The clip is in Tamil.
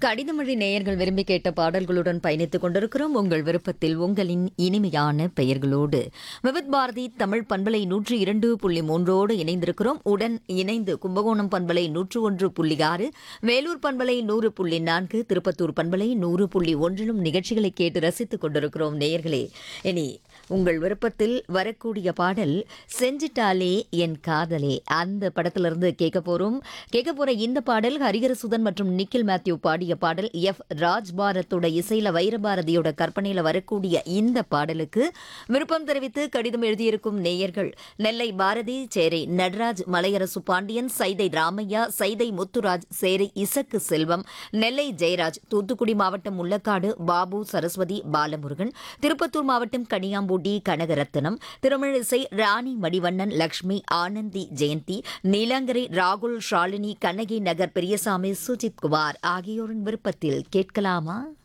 கடிதமொழி நேயர்கள் விரும்பி கேட்ட பாடல்களுடன் பயணித்துக் கொண்டிருக்கிறோம் உங்கள் விருப்பத்தில் உங்களின் இனிமையான பெயர்களோடு விவித் பாரதி தமிழ் பண்பலை நூற்றி இரண்டு புள்ளி மூன்றோடு இணைந்திருக்கிறோம் உடன் இணைந்து கும்பகோணம் பண்பலை நூற்று ஒன்று புள்ளி ஆறு வேலூர் பண்பலை நூறு புள்ளி நான்கு திருப்பத்தூர் பண்பலை நூறு புள்ளி ஒன்றிலும் நிகழ்ச்சிகளை கேட்டு ரசித்துக் கொண்டிருக்கிறோம் நேயர்களே இனி உங்கள் விருப்பத்தில் வரக்கூடிய பாடல் செஞ்சிட்டாலே என் காதலே அந்த படத்திலிருந்து கேட்க போறோம் கேட்க போற இந்த பாடல் ஹரிஹரசுதன் மற்றும் நிக்கில் மேத்யூ பாடிய பாடல் எஃப் ராஜ்பாரத்தோட இசையில வைரபாரதியோட கற்பனையில வரக்கூடிய இந்த பாடலுக்கு விருப்பம் தெரிவித்து கடிதம் எழுதியிருக்கும் நேயர்கள் நெல்லை பாரதி சேரை நடராஜ் மலையரசு பாண்டியன் சைதை ராமையா சைதை முத்துராஜ் சேரை இசக்கு செல்வம் நெல்லை ஜெயராஜ் தூத்துக்குடி மாவட்டம் முள்ளக்காடு பாபு சரஸ்வதி பாலமுருகன் திருப்பத்தூர் மாவட்டம் கனியாம்பூடி கனகரத்னம் திருமிழிசை ராணி மடிவண்ணன் லக்ஷ்மி ஆனந்தி ஜெயந்தி நீலாங்கரை ராகுல் ஷாலினி கண்ணகி நகர் பெரியசாமி சுஜித் குமார் ஆகியோரின் விருப்பத்தில் கேட்கலாமா